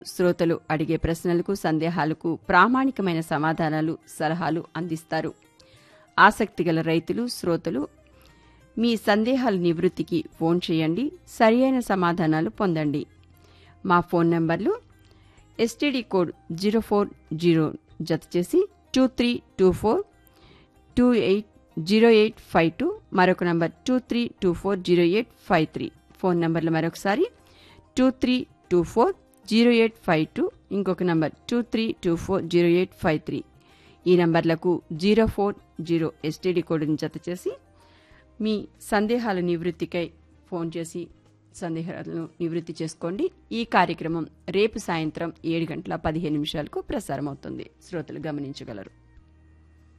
శ్రోతలు అడిగే ప్రశ్నలకు సందేహాలకు ప్రామాణికమైన సమాధానాలు సలహాలు అందిస్తారు ఆసక్తిగల రైతులు శ్రోతలు మీ సందేహాల నివృత్తికి ఫోన్ చేయండి సరియైన సమాధానాలు పొందండి మా ఫోన్ నంబర్లు STD code zero four zero జత చేసి two three two four two eight zero eight five two మరొక number two three two four zero eight five three phone నంబర్లు మరొకసారి two three two four zero eight five two ఇంకొక number two three two four zero eight five three ఈ నంబర్లకు zero four zero STD కోడ్ని జత చేసి మీ సందేహాల నివృత్తికై phone చేసి సందేహాలను నివృత్తి చేసుకోండి ఈ కార్యక్రమం రేపు సాయంత్రం ఏడు గంటల పదిహేను నిమిషాలకు ప్రసారమవుతుంది శ్రోతలు గమనించగలరు